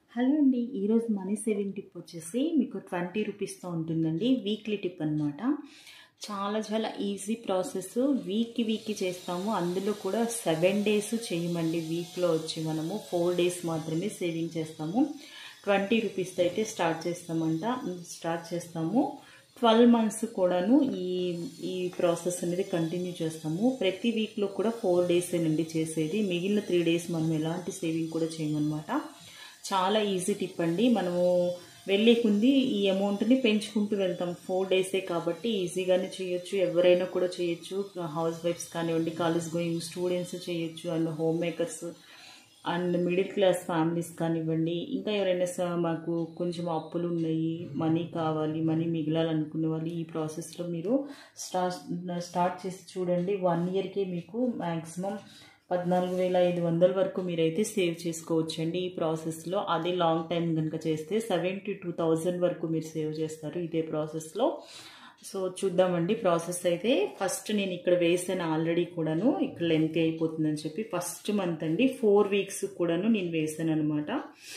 hello అండి ఈరోజు money saving tip వచ్చేసి మీకు ట్వంటీ రూపీస్తో ఉంటుందండి వీక్లీ టిప్ అనమాట చాలా చాలా ఈజీ ప్రాసెస్ వీక్కి వీక్కి చేస్తాము అందులో కూడా సెవెన్ డేస్ చేయమండి వీక్లో వచ్చి మనము ఫోర్ డేస్ మాత్రమే సేవింగ్ చేస్తాము ట్వంటీ రూపీస్తో అయితే స్టార్ట్ చేస్తామంట స్టార్ట్ చేస్తాము ట్వెల్వ్ మంత్స్ కూడాను ఈ ఈ ప్రాసెస్ అనేది కంటిన్యూ చేస్తాము ప్రతి వీక్లో కూడా ఫోర్ డేస్ నుండి చేసేది మిగిలిన త్రీ డేస్ మనం ఎలాంటి సేవింగ్ కూడా చేయమన్నమాట చాలా ఈజీ టిప్ అండి మనము వెళ్ళే కొంది ఈ అమౌంట్ని పెంచుకుంటూ వెళ్తాం ఫోర్ డేసే కాబట్టి ఈజీగానే చేయొచ్చు ఎవరైనా కూడా చేయొచ్చు హౌస్ వైఫ్స్ కానివ్వండి కాలేజ్ గోయింగ్ స్టూడెంట్స్ చేయొచ్చు and homemakers and middle class families కానివ్వండి ఇంకా ఎవరైనా స- మాకు కొంచెం అప్పులు ఉన్నాయి మనీ కావాలి మనీ మిగలాలనుకునే వాళ్ళు ఈ ప్రాసెస్లో మీరు స్టార్ట్ స్టార్ట్ చేసి చూడండి వన్ ఇయర్కే మీకు మ్యాక్సిమం పద్నాలుగు వేల ఐదు వందల వరకు మీరైతే సేవ్ చేసుకోవచ్చండి ఈ ప్రాసెస్లో అదే లాంగ్ టైం కనుక చేస్తే సెవెంటీ టూ థౌజండ్ వరకు మీరు సేవ్ చేస్తారు ఇదే ప్రాసెస్లో సో చూద్దామండి ప్రాసెస్ అయితే ఫస్ట్ నేను ఇక్కడ వేసాను ఆల్రెడీ కూడాను ఇక్కడ లెంత్ అయిపోతుందని చెప్పి ఫస్ట్ మంత్ అండి ఫోర్ వీక్స్ కూడాను నేను వేసాను అనమాట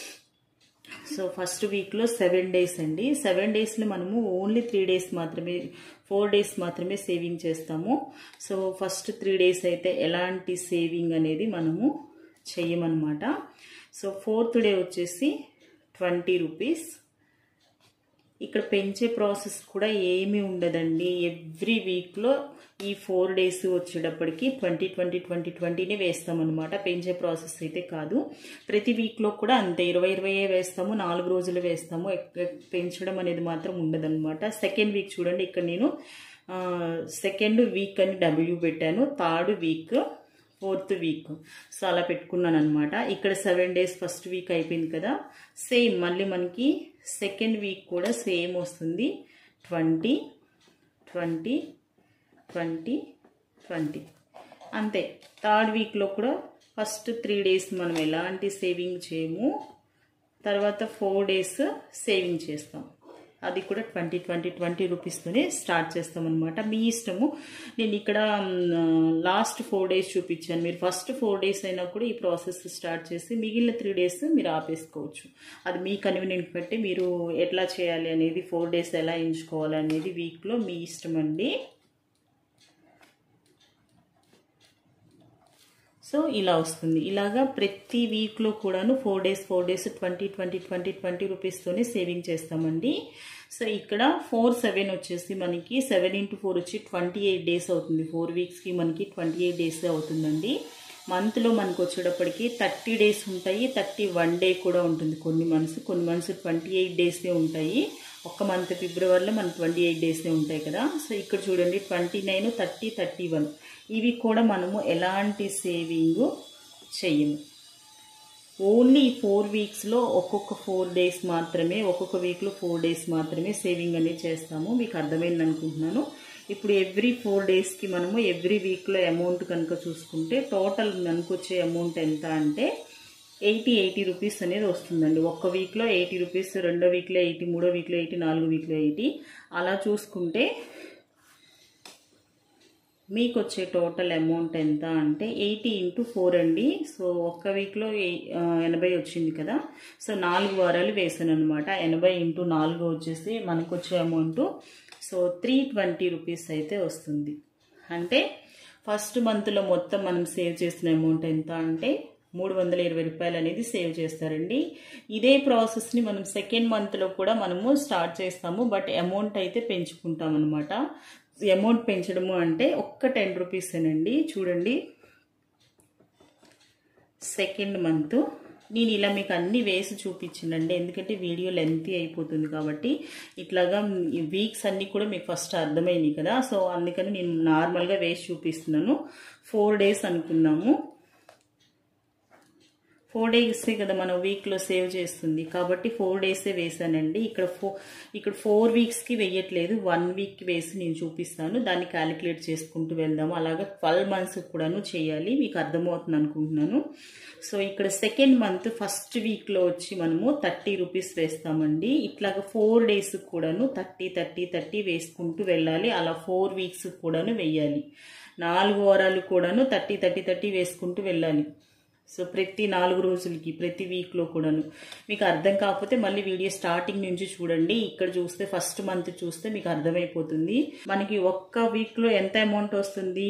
సో ఫస్ట్ వీక్లో సెవెన్ డేస్ అండి సెవెన్ డేస్లో మనము ఓన్లీ త్రీ డేస్ మాత్రమే ఫోర్ డేస్ మాత్రమే సేవింగ్ చేస్తాము సో ఫస్ట్ త్రీ డేస్ అయితే ఎలాంటి సేవింగ్ అనేది మనము చెయ్యమన్నమాట సో ఫోర్త్ డే వచ్చేసి ట్వంటీ రూపీస్ ఇక్కడ పెంచే ప్రాసెస్ కూడా ఏమీ ఉండదండి ఎవ్రీ వీక్లో ఈ ఫోర్ డేస్ వచ్చేటప్పటికి ట్వంటీ ట్వంటీ ట్వంటీ ట్వంటీనే వేస్తామన్నమాట పెంచే ప్రాసెస్ అయితే కాదు ప్రతి వీక్లో కూడా అంతే ఇరవై ఇరవై వేస్తాము నాలుగు రోజులు వేస్తాము ఎక్క- పెంచడం అనేది మాత్రం ఉండదన్నమాట సెకండ్ వీక్ చూడండి ఇక్కడ నేను సెకండ్ వీక్ అని డబ్ల్యూ పెట్టాను third week fourth week so అలా పెట్టుకున్నాను అనమాట ఇక్కడ సెవెన్ డేస్ ఫస్ట్ వీక్ అయిపోయింది కదా సేమ్ మళ్ళీ మనకి సెకండ్ వీక్ కూడా సేమ్ వస్తుంది ట్వంటీ ట్వంటీ ట్వంటీ ట్వంటీ అంతే థర్డ్ వీక్లో కూడా ఫస్ట్ త్రీ డేస్ మనం ఎలాంటి సేవింగ్ చేయము తర్వాత ఫోర్ డేస్ సేవింగ్ చేస్తాం అది కూడా ట్వంటీ ట్వంటీ ట్వంటీ రూపీస్తోనే స్టార్ట్ చేస్తాం అనమాట మీ ఇష్టము నేను ఇక్కడ లాస్ట్ ఫోర్ డేస్ చూపించాను మీరు ఫస్ట్ ఫోర్ డేస్ అయినా కూడా ఈ ప్రాసెస్ స్టార్ట్ చేసి మిగిలిన త్రీ డేస్ మీరు ఆపేసుకోవచ్చు అది మీ కన్వీనియంట్ బట్టి మీరు ఎట్లా చేయాలి అనేది ఫోర్ డేస్ ఎలా ఎంచుకోవాలి అనేది వీక్లో మీ ఇష్టం అండి సో ఇలా వస్తుంది ఇలాగా ప్రతి వీక్లో కూడాను four days four days twenty twenty twenty twenty రూపీస్తోనే సేవింగ్ చేస్తామండి సో ఇక్కడ ఫోర్ సెవెన్ వచ్చేసి మనకి సెవెన్ ఇంటూ ఫోర్ వచ్చి ట్వంటీ ఎయిట్ డేస్ అవుతుంది ఫోర్ వీక్స్కి మనకి ట్వంటీ ఎయిట్ డేస్ అవుతుందండి మంత్లో మనకు వచ్చేటప్పటికి థర్టీ డేస్ ఉంటాయి థర్టీ వన్ డే కూడా ఉంటుంది కొన్ని మంత్స్ కొన్ని మంత్స్ ట్వంటీ ఎయిట్ డేసే ఉంటాయి ఒక్క మంత్ ఫిబ్రవరిలో మనకు ట్వంటీ ఎయిట్ డేసే ఉంటాయి కదా సో ఇక్కడ చూడండి twenty nine thirty thirty one ఇవి కూడా మనము ఎలాంటి సేవింగ్ చెయ్యము ఓన్లీ ఈ ఫోర్ వీక్స్లో ఒక్కొక్క ఫోర్ డేస్ మాత్రమే ఒక్కొక్క వీక్లో ఫోర్ డేస్ మాత్రమే సేవింగ్ అనేది చేస్తాము మీకు అర్థమైంది అనుకుంటున్నాను ఇప్పుడు ఎవ్రీ ఫోర్ డేస్కి మనము ఎవ్రీ వీక్లో అమౌంట్ కనుక చూసుకుంటే టోటల్ మనకు వచ్చే అమౌంట్ ఎంత అంటే ఎయిటీ ఎయిటీ రూపీస్ అనేది వస్తుందండి ఒక్క వీక్లో ఎయిటీ రూపీస్ రెండో వీక్లో ఎయిటీ మూడో వీక్లో ఎయిటీ నాలుగో వీక్లో ఎయిటీ అలా చూసుకుంటే మీకు వచ్చే టోటల్ అమౌంట్ ఎంత అంటే ఎయిటీ ఇంటూ ఫోర్ అండి సో ఒక్క వీక్లో ఎయి- ఆ, ఎనభై వచ్చింది కదా సో నాలుగు వారాలు వేసాను అనమాట ఎనభై ఇంటూ నాలుగు వచ్చేసి మనకు వచ్చే amount so three twenty rupees అయితే వస్తుంది అంటే ఫస్ట్ మంత్లో మొత్తం మనం సేవ్ చేసిన అమౌంట్ ఎంత అంటే మూడు వందల ఇరవై రూపాయలు అనేది సేవ్ చేస్తారండి ఇదే ప్రాసెస్ని మనం సెకండ్ మంత్లో కూడా మనము స్టార్ట్ చేస్తాము బట్ అమౌంట్ అయితే పెంచుకుంటాం అనమాట అమౌంట్ పెంచడము అంటే ఒక్క టెన్ రూపీసేనండి చూడండి సెకండ్ మంత్ నేను ఇలా మీకు అన్ని వేసి చూపించిందండి ఎందుకంటే వీడియో లెంతీ అయిపోతుంది కాబట్టి ఇట్లాగా వీక్స్ అన్నీ కూడా మీకు ఫస్ట్ అర్థమైనాయి కదా సో అందుకని నేను నార్మల్గా వేసి చూపిస్తున్నాను ఫోర్ డేస్ అనుకున్నాము ఫోర్ డేసే కదా మనం వీక్లో సేవ్ చేస్తుంది కాబట్టి ఫోర్ డేసే వేసానండి ఇక్కడ ఫో ఇక్కడ ఫోర్ వీక్స్కి వేయట్లేదు వన్ వీక్కి వేసి నేను చూపిస్తాను దాన్ని క్యాలిక్యులేట్ చేసుకుంటూ వెళ్దాము అలాగే ట్వెల్వ్ మంత్స్ కూడాను చేయాలి మీకు అర్థమవుతుంది అనుకుంటున్నాను సో ఇక్కడ సెకండ్ మంత్ ఫస్ట్ వీక్లో వచ్చి మనము థర్టీ రూపీస్ వేస్తామండి ఇట్లాగ ఫోర్ డేస్ కూడాను థర్టీ థర్టీ థర్టీ వేసుకుంటూ వెళ్ళాలి అలా ఫోర్ వీక్స్ కూడాను వెయ్యాలి నాలుగు వారాలు కూడాను థర్టీ థర్టీ థర్టీ వేసుకుంటూ వెళ్ళాలి సో ప్రతి నాలుగు రోజులకి ప్రతి వీక్లో కూడాను మీకు అర్థం కాకపోతే మళ్ళీ వీడియో స్టార్టింగ్ నుంచి చూడండి ఇక్కడ చూస్తే ఫస్ట్ మంత్ చూస్తే మీకు అర్థమైపోతుంది మనకి ఒక్క వీక్లో ఎంత అమౌంట్ వస్తుంది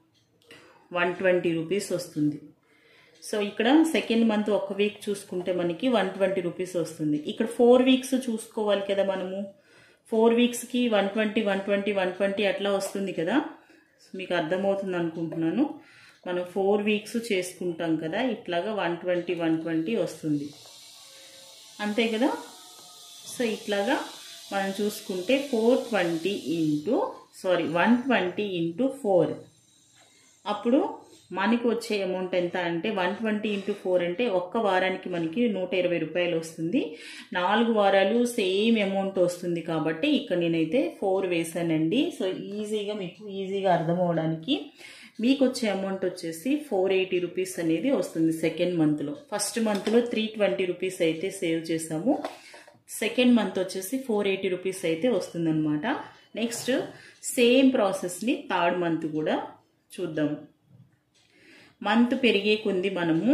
వన్ ట్వంటీ రూపీస్ వస్తుంది సో ఇక్కడ సెకండ్ మంత్ ఒక వీక్ చూసుకుంటే మనకి వన్ ట్వంటీ రూపీస్ వస్తుంది ఇక్కడ ఫోర్ వీక్స్ చూసుకోవాలి కదా మనము ఫోర్ వీక్స్కి one twenty one twenty one twenty అట్లా వస్తుంది కదా మీకు అర్థమవుతుంది అనుకుంటున్నాను మనం ఫోర్ వీక్స్ చేసుకుంటాం కదా ఇట్లాగా వన్ ట్వంటీ వన్ ట్వంటీ వస్తుంది అంతే కదా సో ఇట్లాగా మనం చూసుకుంటే four twenty into sorry one twenty into four అప్పుడు మనకి వచ్చే అమౌంట్ ఎంత అంటే వన్ ట్వంటీ ఇంటూ ఫోర్ అంటే ఒక్క వారానికి మనకి నూట ఇరవై రూపాయలు వస్తుంది నాలుగు వారాలు సేమ్ అమౌంట్ వస్తుంది కాబట్టి ఇక్కడ నేనైతే ఫోర్ వేసానండి సో ఈజీగా మీకు ఈజీగా అర్థం అవడానికి మీకు వచ్చే అమౌంట్ వచ్చేసి ఫోర్ ఎయిటీ రూపీస్ అనేది వస్తుంది సెకండ్ మంత్లో ఫస్ట్ మంత్లో త్రీ ట్వంటీ రూపీస్ అయితే సేవ్ చేసాము సెకండ్ మంత్ వచ్చేసి ఫోర్ ఎయిటీ రూపీస్ అయితే వస్తుందన్నమాట నెక్స్ట్ సేమ్ ప్రాసెస్ని థర్డ్ మంత్ కూడా చూద్దాము మంత్ పెరిగే కొంది మనము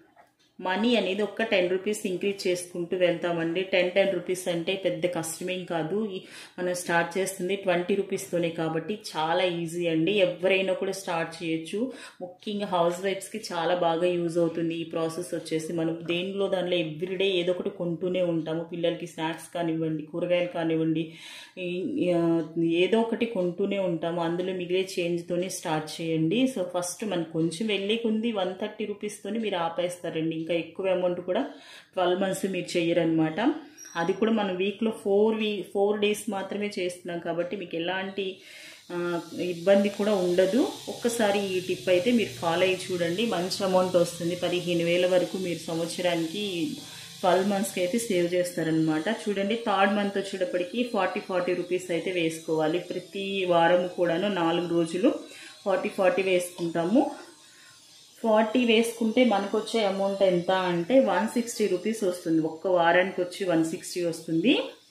మనీ అనేది ఒక్క టెన్ రూపీస్ ఇంక్రీజ్ చేసుకుంటూ వెళ్తామండి టెన్ టెన్ రూపీస్ అంటే పెద్ద కష్టమేం కాదు ఈ- మనం స్టార్ట్ చేస్తుంది ట్వంటీ రూపీస్తోనే కాబట్టి చాలా ఈజీ అండి ఎవరైనా కూడా స్టార్ట్ చేయొచ్చు ముఖ్యంగా హౌస్ వైఫ్స్కి చాలా బాగా యూజ్ అవుతుంది ఈ ప్రాసెస్ వచ్చేసి మనం దేనిలో దానిలో ఎవ్రీడే ఏదో ఒకటి కొంటూనే ఉంటాము పిల్లలకి స్నాక్స్ కానివ్వండి కూరగాయలు కానివ్వండి ఈ- ఆ, ఏదో ఒకటి కొంటూనే ఉంటాము అందులో మిగిలే చేంజ్తోనే స్టార్ట్ చేయండి సో ఫస్ట్ మనకు కొంచెం వెళ్ళే కొంది వన్ థర్టీ రూపీస్తోని మీరు ఆపేస్తారండి ఇంకా ఎక్కువ అమౌంట్ కూడా ట్వెల్వ్ మంత్స్ మీరు చెయ్యరనమాట అది కూడా మనం వీక్లో ఫోర్ వీ ఫోర్ డేస్ మాత్రమే చేస్తున్నాం కాబట్టి మీకు ఎలాంటి ఆ, ఇబ్బంది కూడా ఉండదు ఒక్కసారి ఈ టిప్ అయితే మీరు ఫాలో అయ్యి చూడండి మంచి అమౌంట్ వస్తుంది పదిహేను వేల వరకు మీరు సంవత్సరానికి ట్వెల్వ్ మంత్స్కి అయితే సేవ్ చేస్తారనమాట చూడండి థర్డ్ మంత్ వచ్చేటప్పటికి ఫార్టీ ఫార్టీ రూపీస్ అయితే వేసుకోవాలి ప్రతి వారం కూడాను నాలుగు రోజులు ఫార్టీ ఫార్టీ వేసుకుంటాము ఫార్టీ వేసుకుంటే మనకు వచ్చే అమౌంట్ ఎంత అంటే వన్ సిక్స్టీ రూపీస్ వస్తుంది ఒక్క వారానికి వచ్చి వన్ సిక్స్టీ వస్తుంది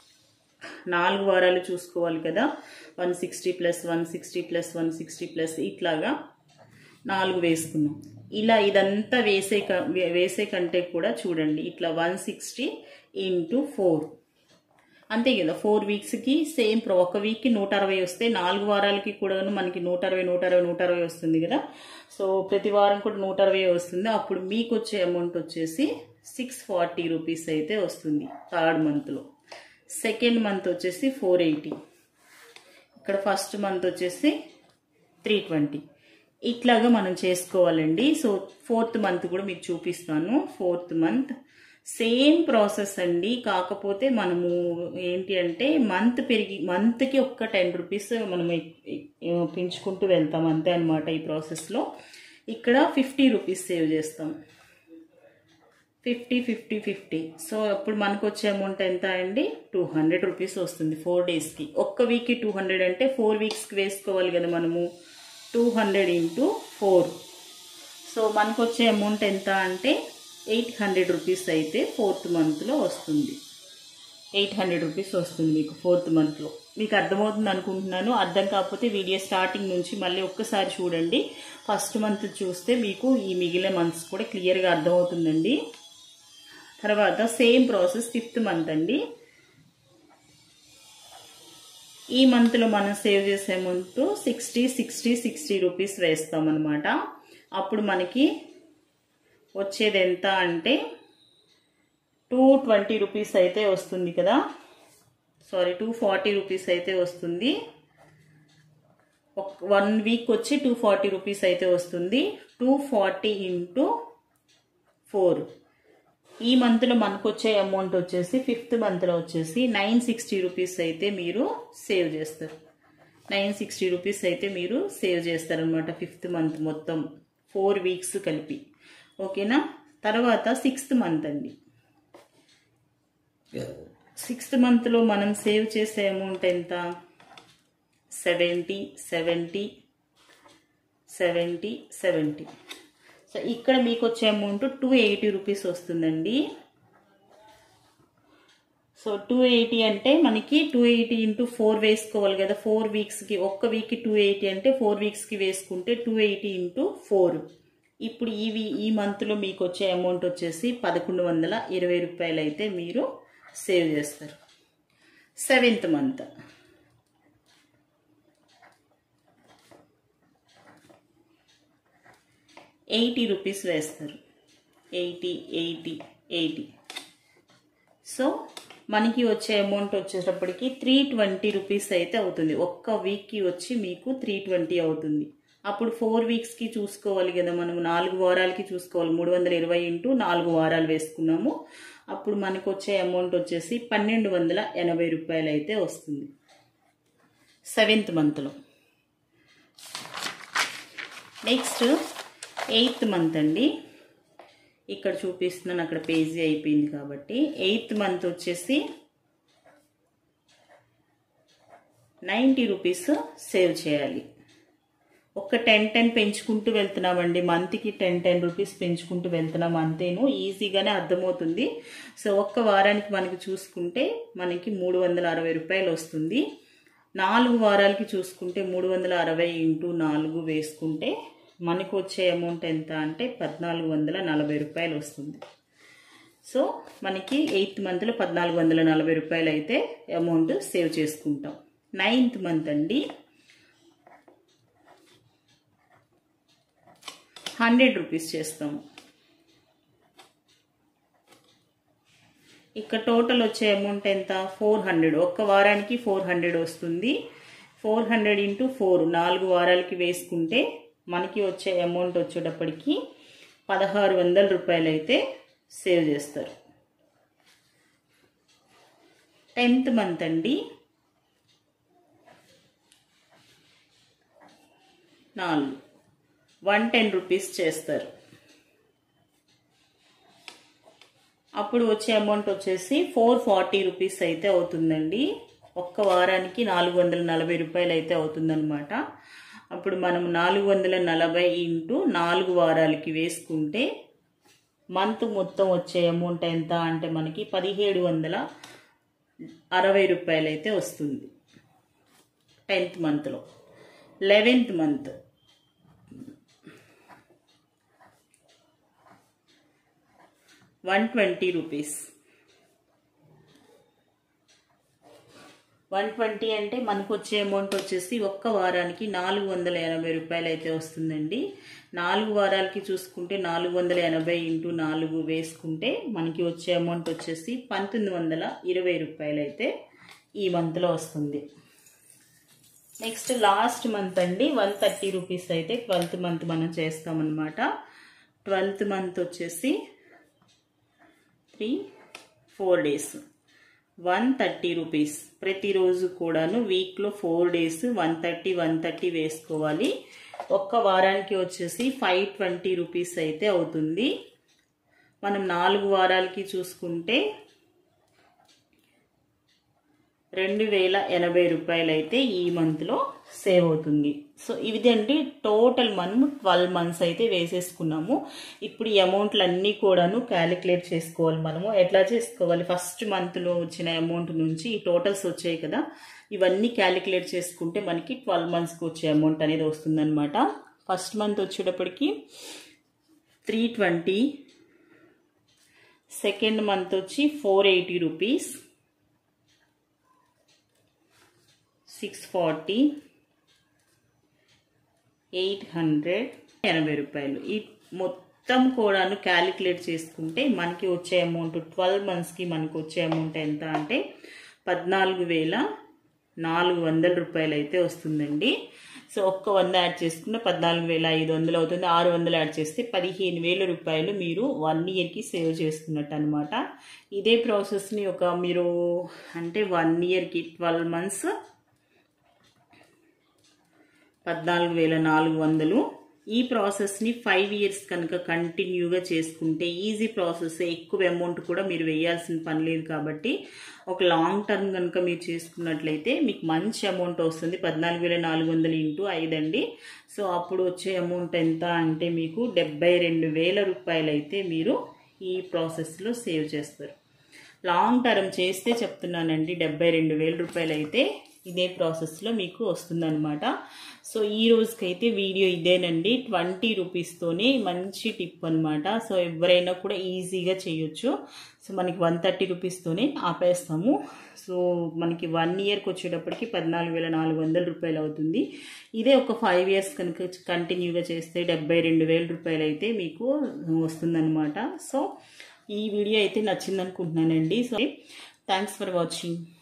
నాలుగు వారాలు చూసుకోవాలి కదా one sixty plus one sixty plus one sixty plus ఇట్లాగా నాలుగు వేసుకున్నాం ఇలా ఇదంతా వేసే క- వే- వేసే కంటే కూడా చూడండి ఇట్లా వన్ సిక్స్టీ ఇంటూ ఫోర్ అంతే కదా ఫోర్ వీక్స్కి సేమ్ ప్రో ఒక వీక్కి నూట అరవై వస్తే నాలుగు వారాలకి కూడా మనకి నూట అరవై నూట అరవై నూట అరవై వస్తుంది కదా సో ప్రతి వారం కూడా నూట అరవై వస్తుంది అప్పుడు మీకు వచ్చే అమౌంట్ వచ్చేసి సిక్స్ ఫార్టీ రూపీస్ అయితే వస్తుంది థర్డ్ మంత్లో సెకండ్ మంత్ వచ్చేసి ఫోర్ ఎయిటీ ఇక్కడ ఫస్ట్ మంత్ వచ్చేసి త్రీ ట్వంటీ ఇట్లాగా మనం చేసుకోవాలండి సో ఫోర్త్ మంత్ కూడా మీకు చూపిస్తాను ఫోర్త్ మంత్ సేమ్ ప్రాసెస్ అండి కాకపోతే మనము ఏంటి అంటే మంత్ పెరిగి మంత్కి ఒక్క టెన్ రూపీస్ మనం ఎ- ఎ- పెంచుకుంటూ వెళ్తాం అంతే అనమాట ఈ ప్రాసెస్లో ఇక్కడ ఫిఫ్టీ రూపీస్ సేవ్ చేస్తాం ఫిఫ్టీ ఫిఫ్టీ ఫిఫ్టీ సో అప్పుడు మనకు వచ్చే అమౌంట్ ఎంత అండి టూ హండ్రెడ్ రూపీస్ వస్తుంది ఫోర్ డేస్కి ఒక్క వీక్కి టూ హండ్రెడ్ అంటే ఫోర్ వీక్స్కి వేసుకోవాలి కదా మనము two hundred into four so మనకు వచ్చే అమౌంట్ ఎంత అంటే ఎయిట్ హండ్రెడ్ రూపీస్ అయితే ఫోర్త్ మంత్లో వస్తుంది ఎయిట్ హండ్రెడ్ రూపీస్ వస్తుంది మీకు ఫోర్త్ మంత్లో మీకు అర్థమవుతుంది అనుకుంటున్నాను అర్థం కాకపోతే వీడియో స్టార్టింగ్ నుంచి మళ్ళీ ఒక్కసారి చూడండి ఫస్ట్ మంత్ చూస్తే మీకు ఈ మిగిలిన మంత్స్ కూడా క్లియర్గా అర్థమవుతుందండి తర్వాత సేమ్ ప్రాసెస్ ఫిఫ్త్ మంత్ అండి ఈ మంత్లో మనం సేవ్ చేసే amount sixty sixty sixty rupees వేస్తామన్నమాట అప్పుడు మనకి వచ్చేది ఎంత అంటే టూ ట్వంటీ రూపీస్ అయితే వస్తుంది కదా సారీ టూ ఫార్టీ రూపీస్ అయితే వస్తుంది వన్ వీక్ వచ్చి టూ ఫార్టీ రూపీస్ అయితే వస్తుంది టూ ఫార్టీ ఇంటూ ఫోర్ ఈ మంత్లో మనకు వచ్చే అమౌంట్ వచ్చేసి ఫిఫ్త్ మంత్లో వచ్చేసి నైన్ సిక్స్టీ రూపీస్ అయితే మీరు సేవ్ చేస్తారు నైన్ సిక్స్టీ రూపీస్ అయితే మీరు సేవ్ చేస్తారనమాట ఫిఫ్త్ మంత్ మొత్తం ఫోర్ వీక్స్ కలిపి ఓకేనా తర్వాత సిక్స్త్ మంత్ అండి సిక్స్త్ మంత్లో మనం సేవ్ చేసే అమౌంట్ ఎంత seventy seventy seventy seventy so ఇక్కడ మీకు వచ్చే అమౌంట్ టూ ఎయిటీ రూపీస్ వస్తుందండి సో టూ ఎయిటీ అంటే మనకి టూ ఎయిటీ ఇంటూ ఫోర్ వేసుకోవాలి కదా ఫోర్ వీక్స్కి ఒక్క వీక్కి టూ ఎయిటీ అంటే ఫోర్ వీక్స్కి వేసుకుంటే టూ ఎయిటీ ఇంటూ ఫోర్ ఇప్పుడు ఇవి ఈ మంత్లో మీకు వచ్చే అమౌంట్ వచ్చేసి పదకొండు వందల ఇరవై రూపాయలు అయితే మీరు సేవ్ చేస్తారు సెవెంత్ మంత్ ఎయిటీ రూపీస్ వేస్తారు ఎయిటీ ఎయిటీ ఎయిటీ సో మనకి వచ్చే అమౌంట్ వచ్చేటప్పటికి త్రీ ట్వంటీ రూపీస్ అయితే అవుతుంది ఒక్క వీక్కి వచ్చి మీకు త్రీ ట్వంటీ అవుతుంది అప్పుడు ఫోర్ వీక్స్కి చూసుకోవాలి కదా మనం నాలుగు వారాలకి చూసుకోవాలి మూడు వందల ఇరవై ఇంటూ నాలుగు వారాలు వేసుకున్నాము అప్పుడు మనకు వచ్చే అమౌంట్ వచ్చేసి పన్నెండు వందల ఎనభై రూపాయలు అయితే వస్తుంది సెవెంత్ మంత్లో నెక్స్ట్ ఎయిత్ మంత్ అండి ఇక్కడ చూపిస్తున్నాను అక్కడ పేజీ అయిపోయింది కాబట్టి ఎయిత్ మంత్ వచ్చేసి నైంటీ రూపీస్ సేవ్ చేయాలి ఒక టెన్ టెన్ పెంచుకుంటూ వెళ్తున్నామండి మంత్కి టెన్ టెన్ రూపీస్ పెంచుకుంటూ వెళ్తున్నాం అంతేను ఈజీగానే అర్థమవుతుంది సో ఒక్క వారానికి మనకి చూసుకుంటే మనకి మూడు వందల అరవై రూపాయలు వస్తుంది నాలుగు వారాలకి చూసుకుంటే మూడు వందల అరవై ఇంటూ నాలుగు వేసుకుంటే మనకు వచ్చే అమౌంట్ ఎంత అంటే పద్నాలుగు వందల నలభై రూపాయలు వస్తుంది సో మనకి ఎయిత్ మంత్లో పద్నాలుగు వందల నలభై రూపాయలు అయితే అమౌంట్ సేవ్ చేసుకుంటాం నైన్త్ మంత్ అండి హండ్రెడ్ రూపీస్ చేస్తాము ఇక్కడ టోటల్ వచ్చే అమౌంట్ ఎంత ఫోర్ హండ్రెడ్ ఒక్క వారానికి ఫోర్ హండ్రెడ్ వస్తుంది ఫోర్ హండ్రెడ్ ఇంటూ ఫోర్ నాలుగు వారాలకి వేసుకుంటే మనకి వచ్చే అమౌంట్ వచ్చేటప్పటికి పదహారు వందల రూపాయలు అయితే సేవ్ చేస్తారు టెన్త్ మంత్ అండి నాలుగు వన్ టెన్ రూపీస్ చేస్తారు అప్పుడు వచ్చే అమౌంట్ వచ్చేసి ఫోర్ ఫార్టీ రూపీస్ అయితే అవుతుందండి ఒక్క వారానికి నాలుగు వందల నలభై రూపాయలు అయితే అవుతుందన్నమాట అప్పుడు మనం నాలుగు వందల నలభై ఇంటూ నాలుగు వారాలకి వేసుకుంటే మంత్ మొత్తం వచ్చే అమౌంట్ ఎంత అంటే మనకి పదిహేడు వందల అరవై రూపాయలు అయితే వస్తుంది టెన్త్ మంత్లో eleventh month one twenty rupees one twenty అంటే మనకు వచ్చే అమౌంట్ వచ్చేసి ఒక్క వారానికి నాలుగు వందల ఎనభై రూపాయలు అయితే వస్తుందండి నాలుగు వారాలకి చూసుకుంటే నాలుగు వందల ఎనభై ఇంటూ నాలుగు వేసుకుంటే మనకి వచ్చే అమౌంట్ వచ్చేసి పంతొమ్మిది వందల ఇరవై రూపాయలు అయితే ఈ మంత్లో వస్తుంది నెక్స్ట్ లాస్ట్ మంత్ అండి వన్ థర్టీ రూపీస్ అయితే ట్వెల్త్ మంత్ మనం చేస్తామన్నమాట ట్వెల్త్ మంత్ వచ్చేసి three four days one thirty rupees ప్రతిరోజు కూడాను వీక్లో four days one thirty one thirty వేసుకోవాలి ఒక్క వారానికి వచ్చేసి ఫైవ్ ట్వంటీ రూపీస్ అయితే అవుతుంది మనం నాలుగు వారాలకి చూసుకుంటే రెండు వేల ఎనభై రూపాయలు అయితే ఈ మంత్లో సేవ్ అవుతుంది సో ఇదండి టోటల్ మనము ట్వెల్వ్ మంత్స్ అయితే వేసేసుకున్నాము ఇప్పుడు ఈ అమౌంట్లు అన్నీ కూడాను క్యాలిక్యులేట్ చేసుకోవాలి మనము ఎట్లా చేసుకోవాలి ఫస్ట్ మంత్లో వచ్చిన అమౌంట్ నుంచి ఈ టోటల్స్ వచ్చాయి కదా ఇవన్నీ క్యాలిక్యులేట్ చేసుకుంటే మనకి ట్వెల్వ్ మంత్స్కి వచ్చే అమౌంట్ అనేది వస్తుందన్నమాట ఫస్ట్ మంత్ వచ్చేటప్పటికి త్రీ ట్వంటీ సెకండ్ మంత్ వచ్చి four eighty rupees six forty eight hundred ఎనభై రూపాయలు ఈ మొత్తం కూడాను క్యాలిక్యులేట్ చేసుకుంటే మనకి వచ్చే అమౌంట్ ట్వెల్వ్ మంత్స్కి మనకు వచ్చే అమౌంట్ ఎంత అంటే పద్నాలుగు వేల నాలుగు వందల రూపాయలు అయితే వస్తుందండి సో ఒక్క వంద యాడ్ చేసుకున్న పద్నాలుగు వేల ఐదు వందలు అవుతుంది ఆరు వందలు యాడ్ చేస్తే పదిహేను వేల రూపాయలు మీరు వన్ ఇయర్కి సేవ్ చేసుకున్నట్టు అనమాట ఇదే ప్రాసెస్ని ఒక మీరు అంటే వన్ ఇయర్కి ట్వెల్వ్ మంత్స్ పద్నాలుగు వేల నాలుగు వందలు ఈ ప్రాసెస్ని ఫైవ్ ఇయర్స్ కనుక కంటిన్యూగా చేసుకుంటే ఈజీ ప్రాసెస్ ఎక్కువ అమౌంట్ కూడా మీరు వేయాల్సిన పని లేదు కాబట్టి ఒక లాంగ్ టర్మ్ కనుక మీరు చేసుకున్నట్లయితే మీకు మంచి అమౌంట్ వస్తుంది పద్నాలుగు వేల నాలుగు వందలు ఇంటూ ఐదు అండి సో అప్పుడు వచ్చే అమౌంట్ ఎంత అంటే మీకు డెబ్బై రెండు వేల రూపాయలు అయితే మీరు ఈ ప్రాసెస్లో సేవ్ చేస్తారు లాంగ్ టర్మ్ చేస్తే చెప్తున్నానండి డెబ్బై రెండు వేల రూపాయలు అయితే ఇదే ప్రాసెస్లో మీకు వస్తుందన్నమాట సో ఈ రోజుకైతే వీడియో ఇదేనండి ట్వంటీ రూపీస్తోనే మంచి టిప్ అనమాట సో ఎవరైనా కూడా ఈజీగా చేయొచ్చు సో మనకి వన్ థర్టీ రూపీస్తోనే ఆపేస్తాము సో మనకి వన్ ఇయర్కి వచ్చేటప్పటికి పద్నాలుగు వేల నాలుగు వందల రూపాయలు అవుతుంది ఇదే ఒక ఫైవ్ ఇయర్స్ కనుక కంటిన్యూగా చేస్తే డెబ్బై రెండు వేల రూపాయలు అయితే మీకు వస్తుందన్నమాట సో ఈ వీడియో అయితే నచ్చింది అనుకుంటున్నానండి సో థ్యాంక్స్ ఫర్ వాచింగ్